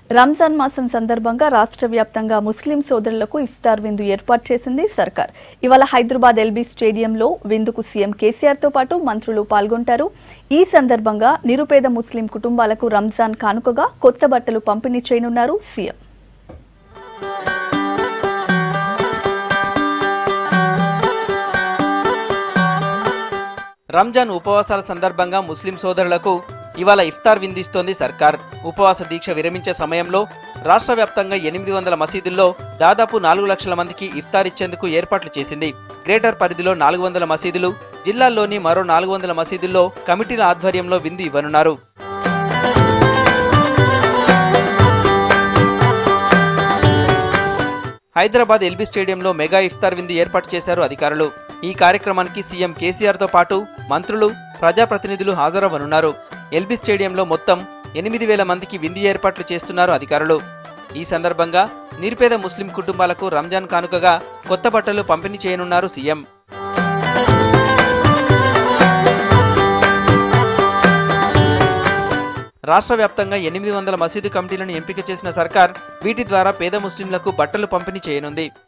రంజాన్ మాసం సందర్భంగా రాష్ట్ర వ్యాప్తంగా ముస్లిం సోదరులకు ఇఫ్తార్ విందు ఏర్పాటు చేసింది సర్కార్ ఇవాళ హైదరాబాద్ ఎల్బీ స్టేడియంలో విందుకు సీఎం కేసీఆర్ తో పాటు మంత్రులు పాల్గొంటారు ఈ సందర్భంగా నిరుపేద ముస్లిం కుటుంబాలకు రంజాన్ కానుకగా కొత్త బట్టలు పంపిణీ చేయనున్నారు సీఎం రంజాన్ ఉపవాసాల సందర్భంగా ముస్లిం సోదరులకు ఇవాళ ఇఫ్తార్ విందిస్తోంది సర్కార్ ఉపవాస దీక్ష విరమించే సమయంలో రాష్ట్ర వ్యాప్తంగా ఎనిమిది వందల మసీదుల్లో దాదాపు నాలుగు లక్షల మందికి ఇఫ్తార్ ఇచ్చేందుకు ఏర్పాట్లు చేసింది గ్రేటర్ పరిధిలో నాలుగు వందల మసీదులు జిల్లాల్లోని మరో నాలుగు వందల మసీదుల్లో కమిటీల ఆధ్వర్యంలో విందు ఇవ్వనున్నారు హైదరాబాద్ ఎల్బీ స్టేడియంలో మెగా ఇఫ్తార్ విందు ఏర్పాటు చేశారు అధికారులు ఈ కార్యక్రమానికి సీఎం కేసీఆర్ తో పాటు మంత్రులు ప్రజాప్రతినిధులు హాజరవ్వనున్నారు ఎల్బీ స్టేడియంలో మొత్తం ఎనిమిది వేల మందికి విందు ఏర్పాట్లు చేస్తున్నారు అధికారులు ఈ సందర్భంగా నిరుపేద ముస్లిం కుటుంబాలకు రంజాన్ కానుకగా కొత్త బట్టలు పంపిణీ చేయనున్నారు సీఎం రాష్ట్ర వ్యాప్తంగా ఎనిమిది వందల మసీదు కమిటీలను ఎంపిక చేసిన సర్కార్ వీటి ద్వారా పేద ముస్లింలకు బట్టలు పంపిణీ చేయనుంది